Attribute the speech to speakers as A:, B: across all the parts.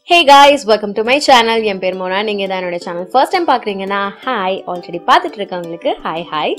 A: hey guys welcome to my channel என் பேர் மோனா நீங்க தான் என்னோட சேனல் ஃபர்ஸ்ட் டைம் பாக்குறீங்கன்னா ஹாய் ஆல்ரெடி பார்த்துட்டு இருக்கவங்களுக்கு ஹாய் ஹாய்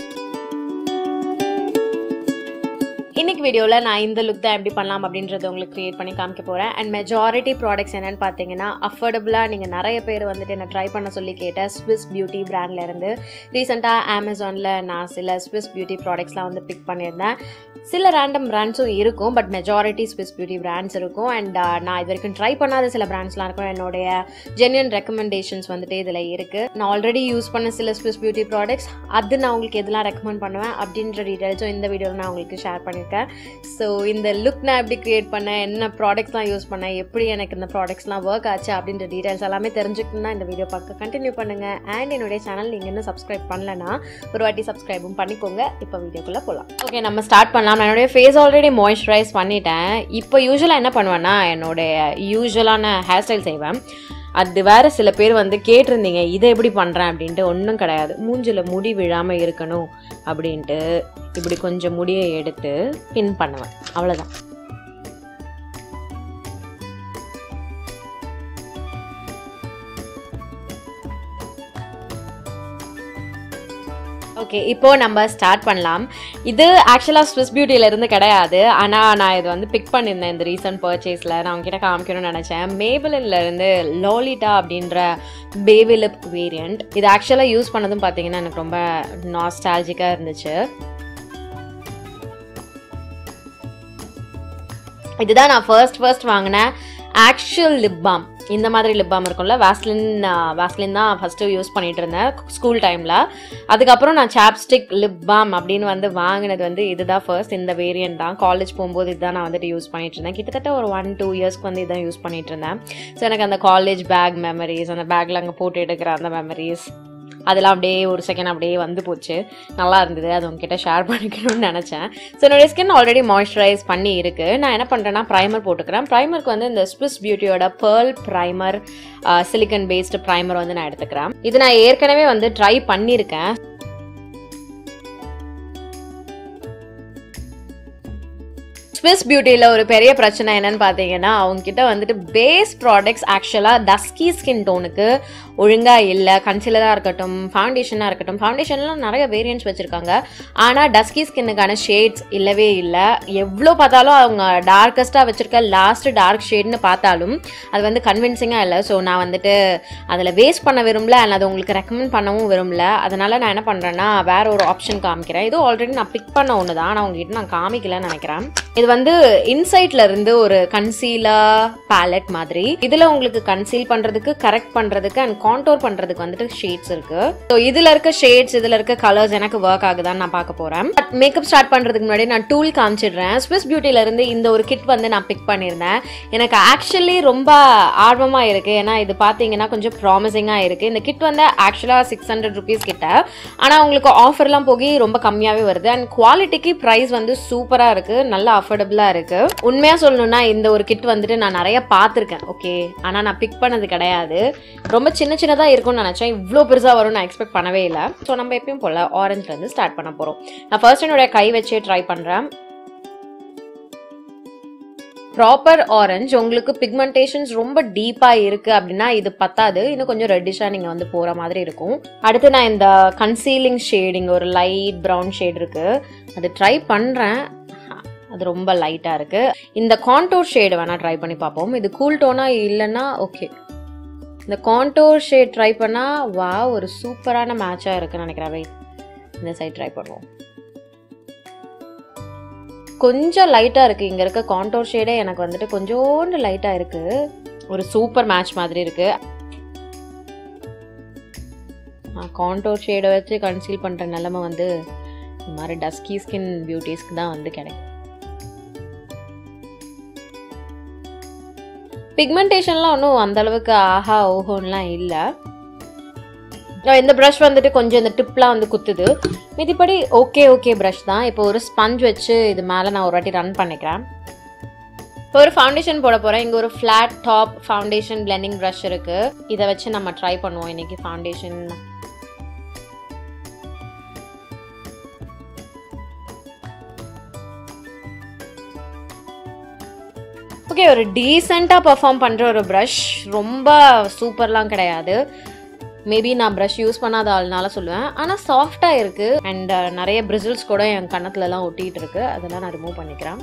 A: இன்னைக்கு வீடியோவில் நான் இந்த லுக் தான் எப்படி பண்ணலாம் அப்படின்றத உங்களுக்கு க்ரியேட் பண்ணி காமிக்க போகிறேன் அண்ட் மெஜாரிட்டி ப்ராடக்ட்ஸ் என்னன்னு பார்த்தீங்கன்னா அஃபோர்டபுளாக நீங்கள் நிறைய பேர் வந்துட்டு என்ன ட்ரை பண்ண சொல்லி கேட்ட ஸ்விஸ் பியூட்டி பிராண்ட்ல இருந்து ரீசெண்டாக அமேசானில் நான் சில ஸ்விஸ் பியூட்டி ப்ராடக்ட்ஸ்லாம் வந்து பிக் பண்ணியிருந்தேன் சில ரேண்டம் பிராண்ட்ஸும் இருக்கும் but majority Swiss beauty brands இருக்கும் அண்ட் நான் இது வரைக்கும் ட்ரை பண்ணாத சில பிராண்ட்ஸ்லாம் இருக்கும் என்னுடைய ஜென்யூன் ரெக்கமெண்டேஷன்ஸ் வந்துட்டு இதில் இருக்குது நான் ஆல்ரெடி யூஸ் பண்ண சில ஸ்விஸ் பியூட்டி ப்ராடக்ட்ஸ் அது நான் உங்களுக்கு எதெல்லாம் ரெக்கமெண்ட் பண்ணுவேன் அப்படின்ற டீட்டெயில்ஸும் இந்த வீடியோவில் நான் உங்களுக்கு ஷேர் பண்ணியிருக்கேன் ஸோ இந்த லுக் நான் எப்படி கிரியேட் பண்ணேன் என்ன ப்ராடக்ட்ஸ்லாம் யூஸ் பண்ணேன் எப்படி எனக்கு இந்த ப்ராடக்ட்ஸ்லாம் ஒர்க் ஆச்சு அப்படின்ற டீட்டெயில்ஸ் எல்லாமே தெரிஞ்சுக்கணும்னா இந்த வீடியோ பார்க்க கண்டினியூ பண்ணுங்கள் அண்ட் என்னுடைய சேனல் நீங்கள் இன்னும் சப்ஸ்கிரைப் பண்ணலன்னா ஒரு வாட்டி சப்ஸ்கிரைபும் பண்ணிக்கோங்க இப்போ வீடியோக்குள்ளே போகலாம் ஓகே நம்ம ஸ்டார்ட் பண்ணலாம் நான் என்னுடைய ஃபேஸ் ஆல்ரெடி மாய்ஸ்சரைஸ் பண்ணிட்டேன் இப்போ யூஸ்வலாக என்ன பண்ணுவேன்னா என்னுடைய யூஸ்வலான ஹேர் ஸ்டைல் செய்வேன் அது வேற சில பேர் வந்து கேட்டிருந்தீங்க இதை எப்படி பண்ணுறேன் அப்படின்ட்டு ஒன்றும் கிடையாது மூஞ்சில் முடி விழாமல் இருக்கணும் அப்படின்ட்டு இப்படி கொஞ்சம் முடியை எடுத்து பின் பண்ணுவேன் அவ்வளோதான் ஓகே இப்போ நம்ம ஸ்டார்ட் பண்ணலாம் இது ஆக்சுவலாக ஸ்விஸ் பியூட்டியிலேருந்து கிடையாது ஆனால் நான் இது வந்து பிக் பண்ணியிருந்தேன் இந்த ரீசன்ட் பர்ச்சேஸில் நான் உங்ககிட்ட காமிக்கணும்னு நினச்சேன் மேபிளின்லேருந்து லாலிட்டா அப்படின்ற பேபி லிப் வேரியண்ட் இது ஆக்சுவலாக யூஸ் பண்ணதும் பார்த்தீங்கன்னா எனக்கு ரொம்ப நாஸ்டாலஜிக்காக இருந்துச்சு இதுதான் நான் ஃபர்ஸ்ட் ஃபர்ஸ்ட் வாங்கின ஆக்சுவல் லிப் பாம் இந்த மாதிரி லிப் பாம் இருக்கும்ல வாஸ்லின் வாஸ்லின் தான் ஃபஸ்ட்டு யூஸ் பண்ணிட்டு இருந்தேன் ஸ்கூல் டைமில் அதுக்கப்புறம் நான் சாப்ஸ்டிக் லிப் பாம் அப்படின்னு வந்து வாங்கினது வந்து இதுதான் ஃபர்ஸ்ட் இந்த வேரியன்ட் தான் காலேஜ் போகும்போது இதுதான் நான் வந்துட்டு யூஸ் பண்ணிட்டு இருந்தேன் கிட்டத்தட்ட ஒரு ஒன் டூ இயர்ஸ்க்கு வந்து இதான் யூஸ் பண்ணிட்டு இருந்தேன் ஸோ எனக்கு அந்த காலேஜ் பேக் மெமரிஸ் அந்த பேக்கில் அங்கே போட்டு எடுக்கிற அந்த மெமரிஸ் அதெல்லாம் அப்படியே ஒரு செகண்ட் அப்படியே வந்து போச்சு நல்லா இருந்தது அது உங்ககிட்ட ஷேர் பண்ணிக்கணும்னு நினச்சேன் ஸோ என்னுடைய ஸ்கின் ஆல்ரெடி மாய்ஸ்சரைஸ் பண்ணி இருக்கு நான் என்ன பண்ணுறேன்னா ப்ரைமர் போட்டுக்கிறேன் ப்ரைமருக்கு வந்து இந்த ஸ்விஸ் பியூட்டியோட pearl primer silicone based primer வந்து நான் எடுத்துக்கிறேன் இது நான் ஏற்கனவே வந்து ட்ரை பண்ணியிருக்கேன் ஸ்விஸ் பியூட்டியில் ஒரு பெரிய பிரச்சனை என்னன்னு பார்த்தீங்கன்னா அவங்க கிட்ட வந்துட்டு பேஸ் ப்ராடக்ட்ஸ் ஆக்சுவலாக டஸ்கி ஸ்கின் டோனுக்கு ஒழுங்காக இல்லை கன்சிலராக இருக்கட்டும் ஃபவுண்டேஷனாக இருக்கட்டும் ஃபவுண்டேஷன்லாம் நிறைய வேரியன்ட்ஸ் வச்சுருக்காங்க ஆனால் டஸ்கி ஸ்கின்னுக்கான ஷேட்ஸ் இல்லவே இல்லை எவ்வளோ பார்த்தாலும் அவங்க டார்க்கஸ்ட்டாக வச்சுருக்க லாஸ்ட் டார்க் ஷேட்னு பார்த்தாலும் அது வந்து கன்வின்சிங்காக இல்லை ஸோ நான் வந்துட்டு அதில் வேஸ்ட் பண்ண விரும்பல அண்ட் அதை உங்களுக்கு ரெக்கமெண்ட் பண்ணவும் விரும்பல அதனால் நான் என்ன பண்ணுறேன்னா வேற ஒரு ஆப்ஷன் காமிக்கிறேன் இது ஆல்ரெடி நான் பிக் பண்ண ஒன்று தான் ஆனால் உங்ககிட்ட நான் காமிக்கலன்னு நினைக்கிறேன் இது வந்து இன்சைட்ல இருந்து ஒரு கன்சீலர் பேலட் மாதிரி இதுல உங்களுக்கு கன்சீல் பண்றதுக்கு கரெக்ட் பண்றதுக்கு அண்ட் கான்டோர் பண்றதுக்கு வந்துட்டு ஷேட்ஸ் இருக்கு ஸோ இதுல இருக்க ஷேட்ஸ் இதுல இருக்க கலர்ஸ் எனக்கு ஒர்க் ஆகுதான்னு நான் பார்க்க போறேன் மேக்கப் ஸ்டார்ட் பண்றதுக்கு முன்னாடி நான் டூல் காமிச்சிடுறேன் ஸ்விஸ் பியூட்டில இருந்து இந்த ஒரு கிட் வந்து நான் பிக் பண்ணியிருந்தேன் எனக்கு ஆக்சுவலி ரொம்ப ஆர்வமா இருக்கு ஏன்னா இது பாத்தீங்கன்னா கொஞ்சம் ப்ராமிசிங்கா இருக்கு இந்த கிட் வந்து ஆக்சுவலா சிக்ஸ் ஹண்ட்ரட் ருபீஸ் கிட்ட ஆனா உங்களுக்கு ஆஃபர்லாம் போகி ரொம்ப கம்மியாவே வருது அண்ட் குவாலிட்டிக்கு ப்ரைஸ் வந்து சூப்பரா இருக்கு நல்ல அஃபோர்டபுளாக இருக்கு உண்மையாக சொல்லணும்னா இந்த ஒரு கிட் வந்துட்டு நான் நிறைய பார்த்துருக்கேன் ஓகே ஆனால் நான் பிக் பண்ணது கிடையாது ரொம்ப சின்ன சின்னதாக இருக்கும்னு நினச்சேன் இவ்வளோ பெருசாக வரும்னு நான் எக்ஸ்பெக்ட் பண்ணவே இல்லை ஸோ நம்ம எப்பயும் போல் ஆரஞ்சிலேருந்து ஸ்டார்ட் பண்ண போகிறோம் நான் ஃபர்ஸ்ட் என்னுடைய கை வச்சே ட்ரை பண்ணுறேன் ப்ராப்பர் ஆரஞ்ச் உங்களுக்கு பிக்மெண்டேஷன்ஸ் ரொம்ப டீப்பாக இருக்குது அப்படின்னா இது பத்தாது இன்னும் கொஞ்சம் ரெட்டிஷாக நீங்கள் வந்து போகிற மாதிரி இருக்கும் அடுத்து நான் இந்த கன்சீலிங் ஷேட் இங்கே ஒரு லைட் ப்ரௌன் ஷேட் இருக்குது அது ட்ரை பண்ணுறேன் அது ரொம்ப லைட்டாக இருக்குது இந்த கான்டோர் ஷேடு வேணால் ட்ரை பண்ணி பார்ப்போம் இது கூல் டோனாக இல்லைன்னா ஓகே இந்த கான்டோர் ஷேட் ட்ரை பண்ணால் வா ஒரு சூப்பரான மேட்சாக இருக்குன்னு நினைக்கிறேன் வெயிட் இந்த சைட் ட்ரை பண்ணுவோம் கொஞ்சம் லைட்டாக இருக்குது இங்கே இருக்க கான்டோர் ஷேடே எனக்கு வந்துட்டு கொஞ்சோண்டு லைட்டாக இருக்குது ஒரு சூப்பர் மேட்ச் மாதிரி இருக்குது கான்டோர் ஷேடை வச்சு கன்சீல் பண்ணுற நிலமை வந்து இந்த மாதிரி டஸ்கி ஸ்கின் பியூட்டிஸ்க்கு தான் வந்து கிடைக்கும் பிக்மெண்டேஷன்லாம் ஒன்றும் அந்த அளவுக்கு ஆஹா ஓஹோன்லாம் இல்லை இந்த ப்ரஷ் வந்துட்டு கொஞ்சம் இந்த டிப்லாம் வந்து குத்துது மிதிப்படி ஓகே ஓகே ப்ரஷ் தான் இப்போ ஒரு ஸ்பஞ்ச் வச்சு இது மேலே நான் ஒரு வாட்டி ரன் பண்ணிக்கிறேன் இப்போ ஒரு ஃபவுண்டேஷன் போட போகிறேன் இங்கே ஒரு flat top foundation blending brush இருக்குது இதை வச்சு நம்ம ட்ரை பண்ணுவோம் இன்னைக்கு ஃபவுண்டேஷன் ஓகே ஒரு டீசெண்டாக பர்ஃபார்ம் பண்ணுற ஒரு ப்ரஷ் ரொம்ப சூப்பர்லாம் கிடையாது மேபி நான் ப்ரஷ் யூஸ் பண்ணாத ஆள்னால சொல்லுவேன் ஆனால் சாஃப்டாக இருக்குது அண்ட் நிறைய பிரிசில்ஸ் கூட என் கன்னத்துலலாம் ஒட்டிகிட்டு இருக்கு அதெல்லாம் நான் ரிமூவ் பண்ணிக்கிறேன்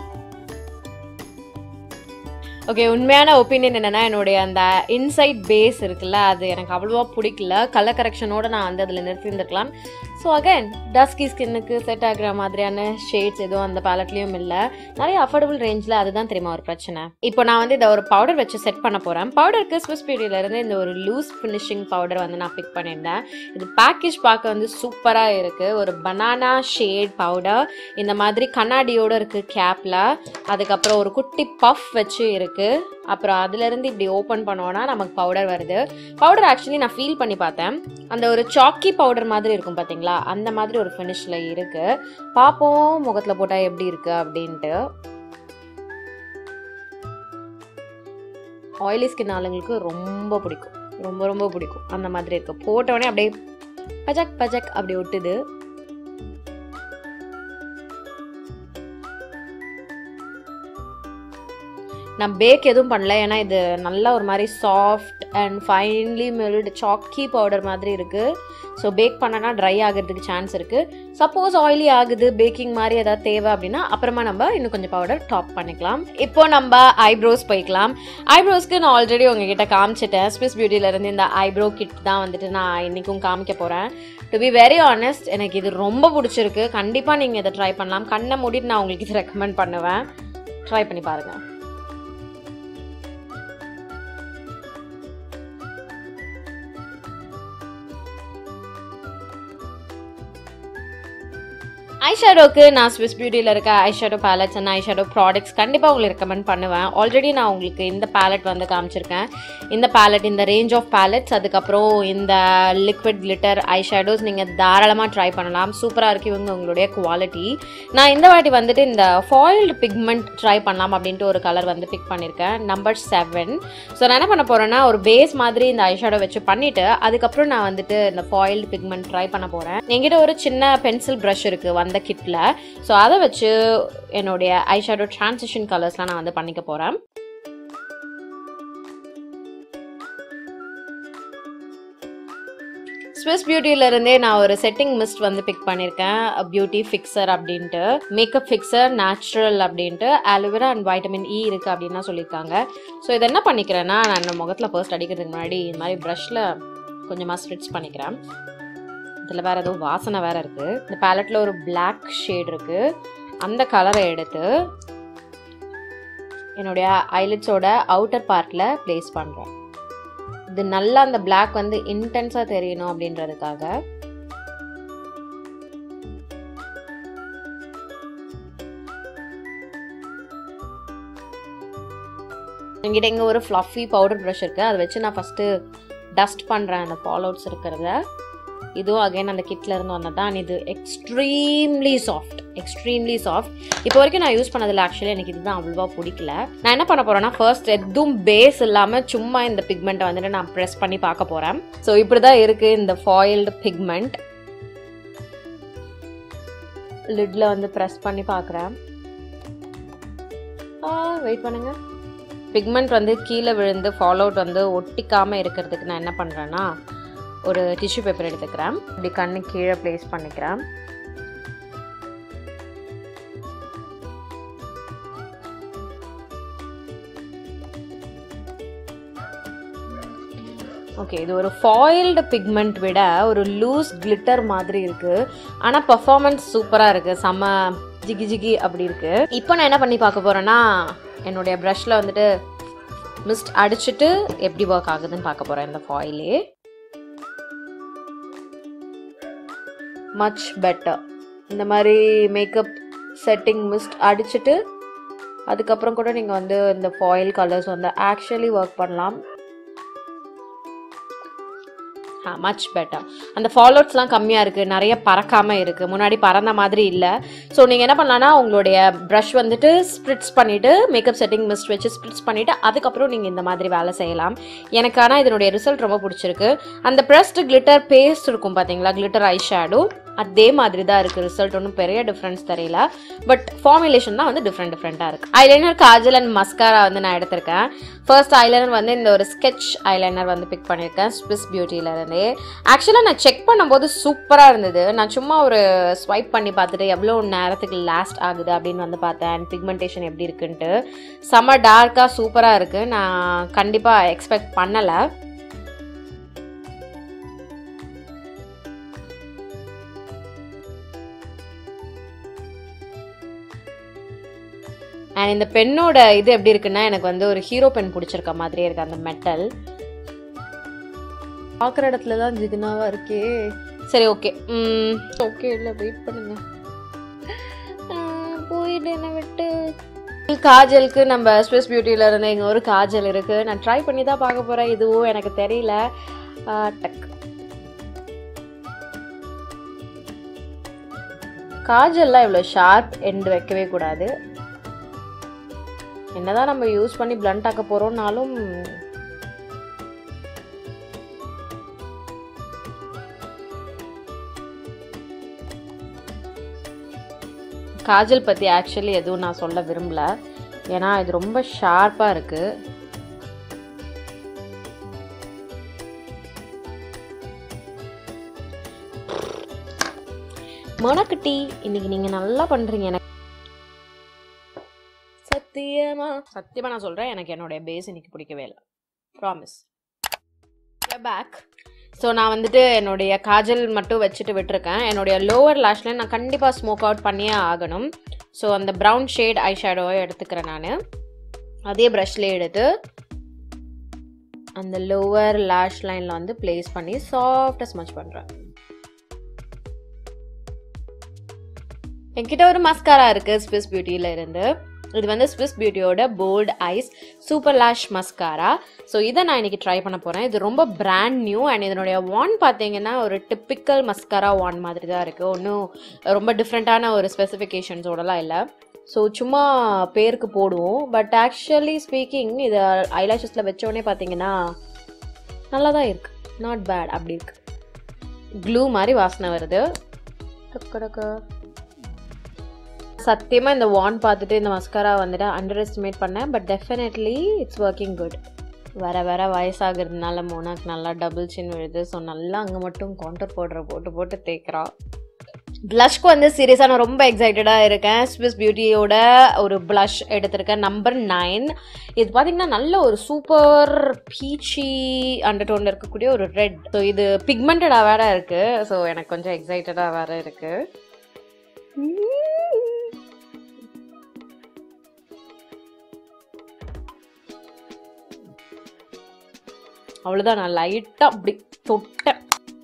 A: ஓகே உண்மையான ஒப்பீனியன் என்னென்னா என்னுடைய அந்த இன்சைட் பேஸ் இருக்குல்ல அது எனக்கு அவ்வளோவா பிடிக்கல கலர் கரெக்ஷனோட நான் வந்து அதில் நிறுத்தியிருந்துருக்கலாம் ஸோ அகைன் டஸ்கி ஸ்கின்னுக்கு செட் ஆகுற மாதிரியான ஷேட்ஸ் எதுவும் அந்த பேலட்லேயும் இல்லை நிறைய அஃபோர்டபுள் ரேஞ்சில் அதுதான் தெரியுமா ஒரு பிரச்சனை இப்போ நான் வந்து இதை ஒரு பவுடர் வச்சு செட் பண்ண போகிறேன் பவுடருக்கு ஸ்விஸ் இருந்து இந்த ஒரு லூஸ் ஃபினிஷிங் பவுடர் வந்து நான் பிக் பண்ணியிருந்தேன் இது பேக்கேஜ் பார்க்க வந்து சூப்பராக இருக்குது ஒரு பனானா ஷேட் பவுடர் இந்த மாதிரி கண்ணாடியோட இருக்குது கேப்பில் அதுக்கப்புறம் ஒரு குட்டி பஃப் வச்சு இருக்குது அப்புறம் அதுலேருந்து இப்படி ஓப்பன் பண்ணோன்னா நமக்கு பவுடர் வருது பவுடர் ஆக்சுவலி நான் ஃபீல் பண்ணி பார்த்தேன் அந்த ஒரு சாக்கி பவுடர் மாதிரி இருக்கும் பார்த்தீங்களா அந்த மாதிரி ஒரு ஃபினிஷில் இருக்குது பார்ப்போம் முகத்தில் போட்டால் எப்படி இருக்குது அப்படின்ட்டு ஆயிலி ஸ்கின் ஆளுங்களுக்கு ரொம்ப பிடிக்கும் ரொம்ப ரொம்ப பிடிக்கும் அந்த மாதிரி இருக்கு போட்டோடனே அப்படியே பஜக் பஜக் அப்படி ஒட்டுது நான் பேக் எதுவும் பண்ணல ஏன்னா இது நல்லா ஒரு மாதிரி soft and finely milled chalky powder மாதிரி இருக்குது ஸோ பேக் பண்ணனா ட்ரை ஆகிறதுக்கு சான்ஸ் இருக்குது சப்போஸ் ஆயிலி ஆகுது பேக்கிங் மாதிரி ஏதாவது தேவை அப்படின்னா அப்புறமா நம்ம இன்னும் கொஞ்சம் பவுடர் டாப் பண்ணிக்கலாம் இப்போ நம்ம ஐப்ரோஸ் போய்க்கலாம் ஐப்ரோஸ்க்கு நான் ஆல்ரெடி உங்ககிட்ட காமிச்சிட்டேன் ஸ்விஸ் பியூட்டிலேருந்து இந்த ஐப்ரோ கிட் தான் வந்துட்டு நான் இன்றைக்கும் காமிக்க போகிறேன் டு பி வெரி ஆனஸ்ட் எனக்கு இது ரொம்ப பிடிச்சிருக்கு கண்டிப்பாக நீங்கள் இதை ட்ரை பண்ணலாம் கண்ணை மூடிட்டு நான் உங்களுக்கு இது ரெக்கமெண்ட் பண்ணுவேன் ட்ரை பண்ணி பாருங்கள் ஐஷேடோக்கு நான் ஸ்விஸ் பியூட்டியில் இருக்க eyeshadow palettes and eyeshadow products கண்டிப்பாக உங்களுக்கு ரெக்கமெண்ட் பண்ணுவேன் ஆல்ரெடி நான் உங்களுக்கு இந்த பேலட் வந்து காமிச்சிருக்கேன் இந்த பேலட் இந்த ரேஞ்ச் ஆஃப் பேலட்ஸ் அதுக்கப்புறம் இந்த லிக்விட் கிளிட்டர் ஐஷேடோஸ் நீங்கள் தாராளமாக ட்ரை பண்ணலாம் சூப்பராக இருக்கு இவங்க உங்களுடைய குவாலிட்டி நான் இந்த வாட்டி வந்துட்டு இந்த ஃபாயில்டு பிக்மெண்ட் ட்ரை பண்ணலாம் அப்படின்ட்டு ஒரு கலர் வந்து பிக் பண்ணியிருக்கேன் நம்பர் செவன் ஸோ நான் என்ன பண்ண போகிறேன்னா ஒரு பேஸ் மாதிரி இந்த ஐஷேடோ வச்சு பண்ணிவிட்டு அதுக்கப்புறம் நான் வந்துட்டு இந்த ஃபாயில்டு பிக்மெண்ட் ட்ரை பண்ண போகிறேன் என்கிட்ட ஒரு சின்ன பென்சில் ப்ரஷ் இருக்குது வந்த கிட்டில் ஸோ அதை வச்சு என்னுடைய ஐஷேடோ டிரான்சிஷன் கலர்ஸ்லாம் நான் வந்து பண்ணிக்க போகிறேன் ஸ்விஸ் பியூட்டியிலேருந்தே நான் ஒரு செட்டிங் மிஸ்ட் வந்து பிக் பண்ணியிருக்கேன் பியூட்டி ஃபிக்சர் அப்படின்ட்டு மேக்கப் ஃபிக்சர் நேச்சுரல் அப்படின்ட்டு ஆலோவேரா அண்ட் வைட்டமின் இ இருக்குது அப்படின்னு சொல்லியிருக்காங்க ஸோ இதை என்ன பண்ணிக்கிறேன்னா நான் என்னோட முகத்தில் ஃபர்ஸ்ட் அடிக்கிறதுக்கு முன்னாடி இந்த மாதிரி ப்ரஷில் கொஞ்சமாக ஸ்ட்ரிட்ச் பண்ணிக்கிறேன் இதில் வேறு ஏதோ வாசனை வேறு இருக்குது இந்த பேலட்டில் ஒரு பிளாக் ஷேட் இருக்குது அந்த கலரை எடுத்து என்னுடைய ஐலிட்ஸோட அவுட்டர் பார்ட்டில் ப்ளேஸ் பண்ணுறேன் இது நல்லா அந்த பிளாக் வந்து இன்டென்ஸாக தெரியணும் அப்படின்றதுக்காக என்கிட்ட இங்கே ஒரு ஃப்ளஃபி பவுடர் ப்ரஷ் இருக்குது அதை வச்சு நான் ஃபஸ்ட்டு டஸ்ட் பண்ணுறேன் அந்த ஃபால் அவுட்ஸ் இருக்கிறத இதுவும் அகைன் அந்த கிட்ல இருந்து வந்தது தான் இது எக்ஸ்ட்ரீம்லி சாஃப்ட் எக்ஸ்ட்ரீம்லி சாஃப்ட் இப்போ வரைக்கும் நான் யூஸ் பண்ணதில் ஆக்சுவலி எனக்கு இதுதான் அவ்வளோவா பிடிக்கல நான் என்ன பண்ண போறேன்னா ஃபர்ஸ்ட் எதுவும் பேஸ் இல்லாமல் சும்மா இந்த பிக்மெண்ட்டை வந்துட்டு நான் ப்ரெஸ் பண்ணி பார்க்க போகிறேன் ஸோ இப்படி தான் இருக்குது இந்த ஃபாயில்டு பிக்மெண்ட் லிட்டில் வந்து ப்ரெஸ் பண்ணி பார்க்குறேன் வெயிட் பண்ணுங்க பிக்மெண்ட் வந்து கீழே விழுந்து ஃபாலோ அவுட் வந்து ஒட்டிக்காமல் இருக்கிறதுக்கு நான் என்ன பண்ணுறேன்னா ஒரு டிஷ்யூ பேப்பர் எடுத்துக்கிறேன் இப்படி கண்ணு கீழே ப்ளேஸ் பண்ணிக்கிறேன் ஓகே இது ஒரு ஃபாயில்டு பிக்மெண்ட் விட ஒரு லூஸ் கிளிட்டர் மாதிரி இருக்குது ஆனால் பர்ஃபார்மன்ஸ் சூப்பராக இருக்குது செம்ம ஜிகி ஜிகி அப்படி இருக்குது இப்போ நான் என்ன பண்ணி பார்க்க போகிறேன்னா என்னுடைய ப்ரஷில் வந்துட்டு மிஸ்ட் அடிச்சுட்டு எப்படி ஒர்க் ஆகுதுன்னு பார்க்க போகிறேன் இந்த ஃபாயிலே மச் பெட்டர் இந்த மாதிரி மேக்கப் செட்டிங் மிஸ்ட் அடிச்சுட்டு அதுக்கப்புறம் கூட நீங்கள் வந்து இந்த ஃபாயில் கலர்ஸ் வந்து ஆக்சுவலி ஒர்க் பண்ணலாம் மச் பெட்டர் அந்த ஃபாலோட்ஸ்லாம் கம்மியாக இருக்குது நிறைய பறக்காமல் இருக்குது முன்னாடி பறந்த மாதிரி இல்லை ஸோ நீங்கள் என்ன பண்ணலான்னா உங்களுடைய ப்ரஷ் வந்துட்டு ஸ்ப்ரிட்ஸ் பண்ணிவிட்டு மேக்கப் செட்டிங் மிஸ்ட் வச்சு ஸ்ப்ரிட்ஸ் பண்ணிவிட்டு அதுக்கப்புறம் நீங்கள் இந்த மாதிரி வேலை செய்யலாம் எனக்கு ஆனால் இதனுடைய ரிசல்ட் ரொம்ப பிடிச்சிருக்கு அந்த ப்ரெஸ்ட் கிளிட்டர் பேஸ்ட் இருக்கும் பார்த்தீங்களா கிளிட்டர் ஐ ஷேடோ அதே மாதிரி தான் இருக்குது ரிசல்ட் ஒன்றும் பெரிய டிஃப்ரென்ஸ் தெரியல பட் ஃபார்முலேஷன் தான் வந்து டிஃப்ரெண்ட் டிஃப்ரெண்ட்டாக இருக்குது ஐலைனர் காஜல் அண்ட் மஸ்காரா வந்து நான் எடுத்திருக்கேன் ஃபர்ஸ்ட் ஐலைனர் வந்து இந்த ஒரு ஸ்கெட்ச் ஐலைனர் வந்து பிக் பண்ணியிருக்கேன் ஸ்விஸ் பியூட்டியிலேருந்தே ஆக்சுவலாக நான் செக் பண்ணும்போது சூப்பராக இருந்தது நான் சும்மா ஒரு ஸ்வைப் பண்ணி பார்த்துட்டு எவ்வளோ நேரத்துக்கு லாஸ்ட் ஆகுது அப்படின்னு வந்து பார்த்தேன் அண்ட் பிக்மெண்டேஷன் எப்படி இருக்குன்ட்டு செம்ம டார்க்காக சூப்பராக இருக்குது நான் கண்டிப்பாக எக்ஸ்பெக்ட் பண்ணலை அண்ட் இந்த பெண்ணோட இது எப்படி இருக்குன்னா எனக்கு வந்து ஒரு ஹீரோ பென் பிடிச்சிருக்க மாதிரியே இருக்கு அந்த மெட்டல் பார்க்குற இடத்துல தான் ஜிதினாவா இருக்கே சரி ஓகே ஓகே இல்லை வெயிட் பண்ணுங்க ஆஹ், போயிட்டு என்ன விட்டு காஜலுக்கு நம்ம ஸ்விஸ் பியூட்டியில் இருந்து இங்கே ஒரு காஜல் இருக்கு நான் ட்ரை பண்ணி தான் பார்க்க போகிறேன் இதுவும் எனக்கு தெரியல ஆஹ், டக் காஜல்லாம் இவ்வளோ ஷார்ப் எண்டு வைக்கவே கூடாது என்னதான் நம்ம யூஸ் பண்ணி பிளண்ட் ஆக்க போறோம்னாலும் காஜல் பற்றி ஆக்சுவலி எதுவும் நான் சொல்ல விரும்பல ஏன்னா இது ரொம்ப ஷார்ப்பாக இருக்கு மொனக்குட்டி இன்னைக்கு நீங்கள் நல்லா பண்ணுறீங்க எனக்கு சத்தியமா சத்தியமா நான் சொல்றேன் எனக்கு என்னுடைய பேஸ் இன்னைக்கு பிடிக்கவே இல்லை ப்ராமிஸ் பேக் ஸோ நான் வந்துட்டு என்னுடைய காஜல் மட்டும் வச்சுட்டு விட்டுருக்கேன் என்னுடைய லோவர் லேஷ்ல நான் கண்டிப்பாக ஸ்மோக் அவுட் பண்ணியே ஆகணும் ஸோ அந்த ப்ரௌன் ஷேட் ஐ ஷேடோவை எடுத்துக்கிறேன் நான் அதே ப்ரஷ்ல எடுத்து அந்த லோவர் லேஷ் லைனில் வந்து ப்ளேஸ் பண்ணி சாஃப்டாக ஸ்மச் பண்ணுறேன் என்கிட்ட ஒரு மஸ்காரா இருக்கு ஸ்விஸ் பியூட்டியில இருந்து இது வந்து ஸ்விஸ் பியூட்டியோட bold eyes super lash mascara so இதை நான் இன்னைக்கு ட்ரை பண்ண போகிறேன் இது ரொம்ப பிராண்ட் நியூ அண்ட் இதனுடைய வான் பார்த்தீங்கன்னா ஒரு டிப்பிக்கல் மஸ்காரா வான் மாதிரி தான் இருக்குது ஒன்றும் ரொம்ப டிஃப்ரெண்ட்டான ஒரு ஸ்பெசிஃபிகேஷன்ஸோடலாம் இல்லை ஸோ சும்மா பேருக்கு போடுவோம் பட் ஆக்சுவலி ஸ்பீக்கிங் இது ஐலாஷஸில் வச்சோடனே பார்த்தீங்கன்னா நல்லா தான் இருக்கு நாட் பேட் அப்படி இருக்கு க்ளூ மாதிரி வாசனை வருது டக்கு சத்தியமாக இந்த வான் பார்த்துட்டு இந்த மஸ்காரா வந்துட்டு அண்டர் எஸ்டிமேட் பண்ணேன் but definitely it's working good வர வர வயசாகிறதுனால மோனாக்கு நல்லா டபுள் சின் விழுது ஸோ நல்லா அங்கே மட்டும் கவுண்டர் பவுடரை போட்டு போட்டு தேய்க்கிறா ப்ளஷ்க்கு வந்து சீரியஸாக நான் ரொம்ப எக்ஸைட்டடாக இருக்கேன் ஸ்விஸ் பியூட்டியோட ஒரு ப்ளஷ் எடுத்திருக்கேன் நம்பர் நைன் இது பார்த்தீங்கன்னா நல்ல ஒரு சூப்பர் பீச்சி அண்டர் டோனில் இருக்கக்கூடிய ஒரு ரெட் ஸோ இது பிக்மெண்டடாக வேற இருக்குது ஸோ எனக்கு கொஞ்சம் எக்ஸைட்டடாக வேற இருக்குது அவ்வளோதான் நான் லைட்டாக அப்படி தொட்டேன்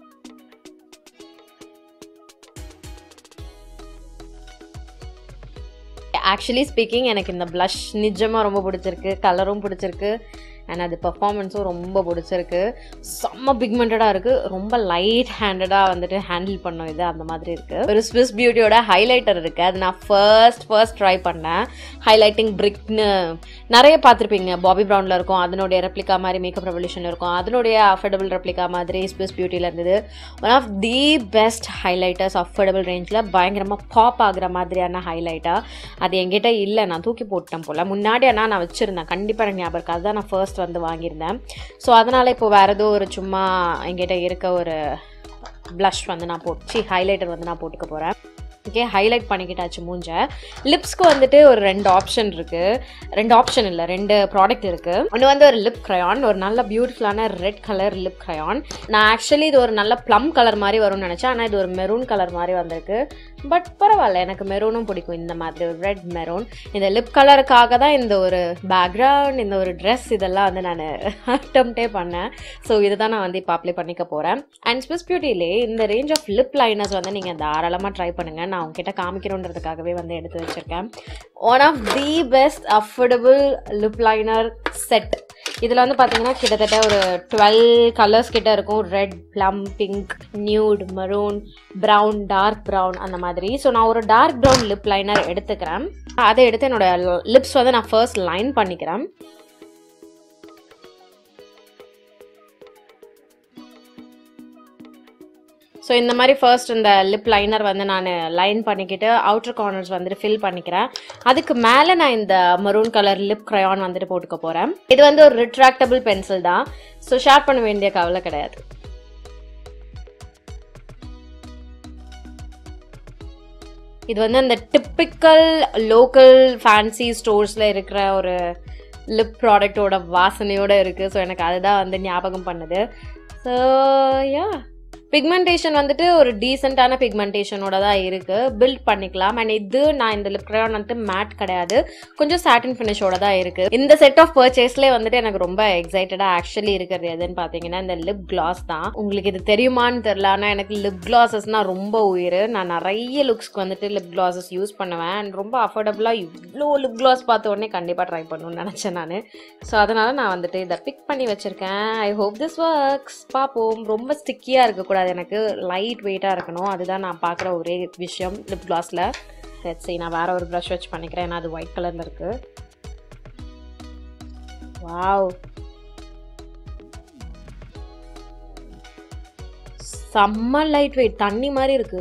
A: ஆக்சுவலி ஸ்பீக்கிங் எனக்கு இந்த ப்ளஷ் நிஜமாக ரொம்ப பிடிச்சிருக்கு கலரும் பிடிச்சிருக்கு அண்ட் அது பர்ஃபார்மன்ஸும் ரொம்ப பிடிச்சிருக்கு செம்ம பிக்மெண்டடாக இருக்குது ரொம்ப லைட் ஹேண்டடாக வந்துட்டு ஹேண்டில் பண்ணோம் இது அந்த மாதிரி இருக்குது ஒரு ஸ்விஸ் பியூட்டியோட ஹைலைட்டர் இருக்குது அது நான் ஃபர்ஸ்ட் ஃபர்ஸ்ட் ட்ரை பண்ணேன் ஹைலைட்டிங் பிரிக்னு நிறைய பார்த்துருப்பீங்க பாபி ப்ரௌனில் இருக்கும் அதனுடைய ரெப்ளிகா மாதிரி மேக்கப் ரெவல்யூஷன் இருக்கும் அதனுடைய அஃபோர்டபுள் ரெப்ளிகா மாதிரி ஸ்விஸ் பியூட்டியில் இருந்தது one of the best highlighters affordable ரேஞ்சில் பயங்கரமாக பாப் ஆகுற மாதிரியான ஹைலைட்டாக அது என்கிட்ட இல்லை நான் தூக்கி போட்டேன் போல் முன்னாடி ஆனால் நான் வச்சுருந்தேன் கண்டிப்பாக எனக்கு ஞாபகம் இருக்கு அதுதான் நான் ஃபர்ஸ்ட் வந்து வாங்கியிருந்தேன் ஸோ அதனால் இப்போ வேறு ஏதோ ஒரு சும்மா என்கிட்ட இருக்க ஒரு ப்ளஷ் வந்து நான் போட்டு ஹைலைட்டர் வந்து நான் போட்டுக்க போகிறேன் ஓகே ஹைலைட் பண்ணிக்கிட்டாச்சு மூஞ்ச லிப்ஸ்க்கு வந்துட்டு ஒரு ரெண்டு ஆப்ஷன் இருக்குது ரெண்டு ஆப்ஷன் இல்லை ரெண்டு ப்ராடக்ட் இருக்குது ஒன்று வந்து ஒரு லிப் க்ரையான் ஒரு நல்ல பியூட்டிஃபுல்லான ரெட் கலர் லிப் க்ரையான் நான் ஆக்சுவலி இது ஒரு நல்ல ப்ளம் கலர் மாதிரி வரும்னு நினச்சேன் ஆனால் இது ஒரு மெரூன் கலர் மாதிரி வந்திருக்கு பட் பரவாயில்ல எனக்கு மெரூனும் பிடிக்கும் இந்த மாதிரி ஒரு ரெட் மெரூன் இந்த லிப் கலருக்காக தான் இந்த ஒரு பேக்ரவுண்ட் இந்த ஒரு ட்ரெஸ் இதெல்லாம் வந்து நான் அட்டம்ப்டே பண்ணேன் ஸோ இதை தான் நான் வந்து இப்போ அப்ளை பண்ணிக்க போகிறேன் அண்ட் ஸ்விஸ் பியூட்டிலே இந்த ரேஞ்ச் ஆஃப் லிப் லைனர்ஸ் வந்து நீங்கள் தாராளமாக ட்ரை பண்ணுங்கள் நான் உங்ககிட்ட காமிக்கணுன்றதுக்காகவே வந்து எடுத்து வச்சுருக்கேன் one of the best affordable lip liner set இதில் வந்து பார்த்தீங்கன்னா கிட்டத்தட்ட ஒரு டுவெல் கலர்ஸ் கிட்ட இருக்கும் red plum pink nude maroon brown dark brown அந்த மாதிரி ஸோ நான் ஒரு டார்க் ப்ரௌன் லிப் லைனர் எடுத்துக்கிறேன் அதை எடுத்து என்னோட லிப்ஸ் வந்து நான் ஃபர்ஸ்ட் லைன் பண்ணிக்கிறேன் ஸோ இந்த மாதிரி ஃபர்ஸ்ட் இந்த லிப் லைனர் வந்து நான் லைன் பண்ணிக்கிட்டு அவுட்டர் கார்னர்ஸ் வந்துட்டு ஃபில் பண்ணிக்கிறேன் அதுக்கு மேலே நான் இந்த மரூன் கலர் லிப் க்ரையான் வந்துட்டு போட்டுக்க போகிறேன் இது வந்து ஒரு ரிட்ராக்டபிள் பென்சில் தான் ஸோ ஷேர் பண்ண வேண்டிய கவலை கிடையாது இது வந்து அந்த டிப்பிக்கல் லோக்கல் ஃபேன்சி ஸ்டோர்ஸில் இருக்கிற ஒரு லிப் ப்ராடக்டோட வாசனையோட இருக்குது ஸோ எனக்கு அதுதான் வந்து ஞாபகம் பண்ணுது ஸோ யா பிக்மெண்டேஷன் வந்துட்டு ஒரு டீசெண்டான பிக்மெண்டேஷனோட தான் இருக்கு பில்ட் பண்ணிக்கலாம் அண்ட் இது நான் இந்த லிப் க்ரையான் வந்துட்டு மேட் கிடையாது கொஞ்சம் சாட்டின் ஃபினிஷோட தான் இருக்கு இந்த செட் ஆஃப் பர்ச்சேஸ்லேயே வந்துட்டு எனக்கு ரொம்ப எக்ஸைட்டடா ஆக்சுவலி இருக்கிறது எதுன்னு பார்த்தீங்கன்னா இந்த லிப் கிளாஸ் தான் உங்களுக்கு இது தெரியுமான்னு தெரியல ஆனால் எனக்கு லிப் கிளாஸஸ்னா ரொம்ப உயிர் நான் நிறைய லுக்ஸ்க்கு வந்துட்டு லிப் கிளாஸஸ் யூஸ் பண்ணுவேன் அண்ட் ரொம்ப அஃபோர்டபுளாக இவ்வளோ லிப் கிளாஸ் பார்த்த உடனே கண்டிப்பாக ட்ரை பண்ணணும்னு நினச்சேன் நான் ஸோ அதனால நான் வந்துட்டு இதை பிக் பண்ணி வச்சிருக்கேன் ஐ ஹோப் திஸ் ஒர்க்ஸ் பார்ப்போம் ரொம்ப ஸ்டிக்கியாக இருக்கக்கூடாது எனக்கு லைட் வெயிட்டாக இருக்கணும் அதுதான் நான் பார்க்குற ஒரே விஷயம் லிப் கிளாஸில் சரி நான் வேற ஒரு ப்ரஷ் வச்சு பண்ணிக்கிறேன் ஏன்னா அது ஒயிட் கலரில் இருக்கு வாவ் செம்ம லைட் வெயிட் தண்ணி மாதிரி இருக்கு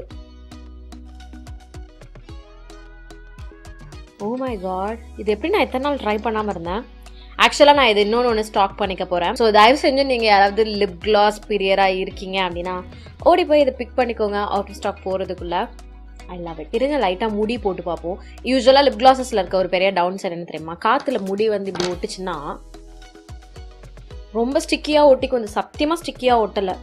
A: ஓ மை காட் இது எப்படி நான் எத்தனை நாள் ட்ரை பண்ணாமல் இருந்தேன் ஆக்சுவலாக நான் இது இன்னொன்று ஒன்று ஸ்டாக் பண்ணிக்க போகிறேன் ஸோ தயவு செஞ்சு நீங்கள் யாராவது லிப் கிளாஸ் பீரியராக இருக்கீங்க அப்படின்னா ஓடி போய் இதை பிக் பண்ணிக்கோங்க அவுட் ஆஃப் ஸ்டாக் போகிறதுக்குள்ள ஐ லவ் இட் இருங்க லைட்டாக முடி போட்டு பார்ப்போம் யூஸ்வலாக லிப் கிளாஸஸில் இருக்க ஒரு பெரிய டவுன் சைடு என்ன தெரியுமா காற்றுல முடி வந்து இப்படி ஒட்டுச்சுன்னா ரொம்ப ஸ்டிக்கியாக ஒட்டி கொஞ்சம் சத்தியமாக ஸ்டிக்கியாக ஒட்டலை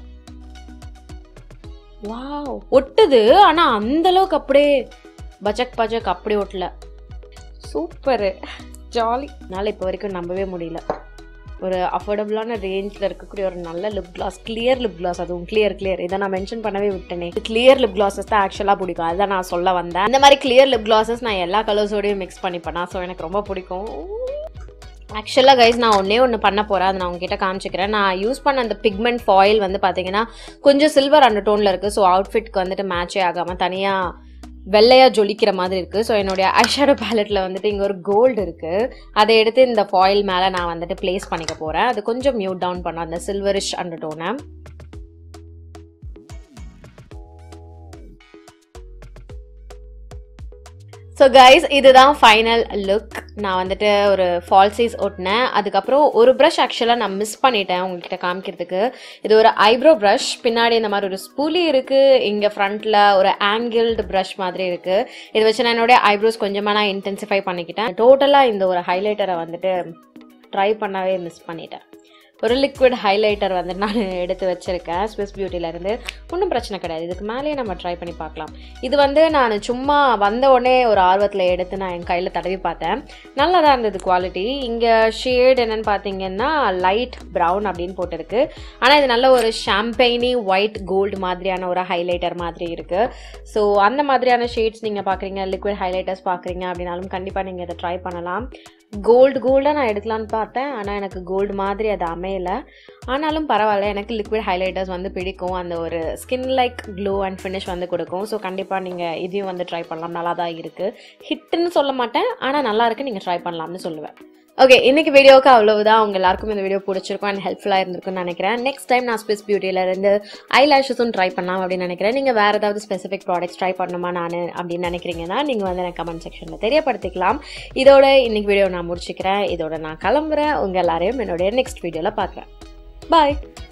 A: வாவ் ஒட்டுது ஆனால் அந்த அளவுக்கு அப்படியே பஜக் பஜக் அப்படி ஒட்டல சூப்பரு ஜாலி என்னால் இப்போ வரைக்கும் நம்பவே முடியல ஒரு அஃபோர்டபுளான ரேஞ்சில் இருக்கக்கூடிய ஒரு நல்ல lip gloss clear lip gloss அதுவும் கிளியர் கிளியர் இதை நான் மென்ஷன் பண்ணவே விட்டேனே கிளியர் லிப் கிளாஸஸ் தான் ஆக்சுவலாக பிடிக்கும் அதுதான் நான் சொல்ல வந்தேன் இந்த மாதிரி கிளியர் லிப் கிளாஸஸ் நான் எல்லா கலர்ஸோடையும் மிக்ஸ் பண்ணிப்பேன் ஸோ எனக்கு ரொம்ப பிடிக்கும் ஆக்சுவலாக கைஸ் நான் ஒன்றே ஒன்று பண்ண போகிறேன் அதை நான் உங்ககிட்ட காமிச்சிக்கிறேன் நான் யூஸ் பண்ண அந்த பிக்மெண்ட் ஃபாயில் வந்து பார்த்தீங்கன்னா கொஞ்சம் சில்வர் அண்டர் டோனில் இருக்குது ஸோ அவுட்ஃபிட்க்கு வந்துட்டு மேட்சே ஆகாமல் தனியாக வெள்ளையாக ஜொலிக்கிற மாதிரி இருக்குது ஸோ என்னுடைய ஐஷேடோ பேலட்டில் வந்துட்டு இங்கே ஒரு கோல்டு இருக்குது அதை எடுத்து இந்த ஃபாயில் மேலே நான் வந்துட்டு ப்ளேஸ் பண்ணிக்க போகிறேன் அது கொஞ்சம் மியூட் டவுன் பண்ண அந்த சில்வரிஷ் அண்டர் டோனை ஸோ கைஸ் இதுதான் ஃபைனல் லுக் நான் வந்துட்டு ஒரு ஃபால்சைஸ் ஒட்டினேன் அதுக்கப்புறம் ஒரு ப்ரஷ் ஆக்சுவலாக நான் மிஸ் பண்ணிட்டேன் உங்ககிட்ட காமிக்கிறதுக்கு இது ஒரு ஐப்ரோ ப்ரஷ் பின்னாடி இந்த மாதிரி ஒரு ஸ்பூலி இருக்குது இங்கே ஃப்ரண்ட்டில் ஒரு ஆங்கிள்டு ப்ரஷ் மாதிரி இருக்குது இதை வச்சு நான் என்னுடைய ஐப்ரோஸ் கொஞ்சமாக நான் இன்டென்சிஃபை பண்ணிக்கிட்டேன் டோட்டலாக இந்த ஒரு ஹைலைட்டரை வந்துட்டு ட்ரை பண்ணவே மிஸ் பண்ணிட்டேன் ஒரு லிக்விட் ஹைலைட்டர் வந்து நான் எடுத்து வச்சுருக்கேன் ஸ்விஸ் பியூட்டிலேருந்து ஒன்றும் பிரச்சனை கிடையாது இதுக்கு மேலேயே நம்ம ட்ரை பண்ணி பார்க்கலாம் இது வந்து நான் சும்மா வந்த உடனே ஒரு ஆர்வத்தில் எடுத்து நான் என் கையில் தடவி பார்த்தேன் நல்லா தான் இருந்தது குவாலிட்டி இங்கே ஷேட் என்னென்னு பார்த்தீங்கன்னா லைட் ப்ரௌன் அப்படின்னு போட்டிருக்கு ஆனால் இது நல்ல ஒரு ஷாம்பெயினி ஒயிட் கோல்டு மாதிரியான ஒரு ஹைலைட்டர் மாதிரி இருக்குது ஸோ அந்த மாதிரியான ஷேட்ஸ் நீங்கள் பார்க்குறீங்க லிக்விட் ஹைலைட்டர்ஸ் பார்க்குறீங்க அப்படின்னாலும் கண்டிப்பாக நீங்கள் இதை ட்ரை பண்ணலாம் கோல்டு கோல்டாக நான் எடுக்கலான்னு பார்த்தேன் ஆனால் எனக்கு கோல்டு மாதிரி அது அமையலை ஆனாலும் பரவாயில்ல எனக்கு லிக்விட் ஹைலைட்டர்ஸ் வந்து பிடிக்கும் அந்த ஒரு skin like glow and finish வந்து கொடுக்கும் ஸோ கண்டிப்பாக நீங்கள் இதையும் வந்து ட்ரை பண்ணலாம் நல்லா தான் இருக்குது ஹிட்டுன்னு சொல்ல மாட்டேன் ஆனால் நல்லா இருக்கு நீங்கள் ட்ரை பண்ணலாம்னு சொல்லுவேன் ஓகே இன்னைக்கு வீடியோவுக்கு அவ்வளவுதான் உங்க எல்லாருக்கும் இந்த வீடியோ பிடிச்சிருக்கும் அண்ட் ஹெல்ப்ஃபுல்லாக இருந்திருக்கும்னு நினைக்கிறேன் நெக்ஸ்ட் டைம் நான் ஸ்பெஸ் பியூட்டியில இருந்து ஐ லேஷஸும் ட்ரை பண்ணலாம் அப்படின்னு நினைக்கிறேன் நீங்கள் வேற ஏதாவது ஸ்பெசிஃபிக் ப்ராடக்ட்ஸ் ட்ரை பண்ணணுமா நான் அப்படின்னு நினைக்கிறீங்கன்னா நீங்கள் வந்து எனக்கு கமெண்ட் செக்ஷனில் தெரியப்படுத்திக்கலாம் இதோட இன்னைக்கு வீடியோ நான் முடிச்சுக்கிறேன் இதோட நான் கிளம்புறேன் உங்கள் எல்லாரையும் என்னுடைய நெக்ஸ்ட் வீடியோவில் பார்க்குறேன் பாய்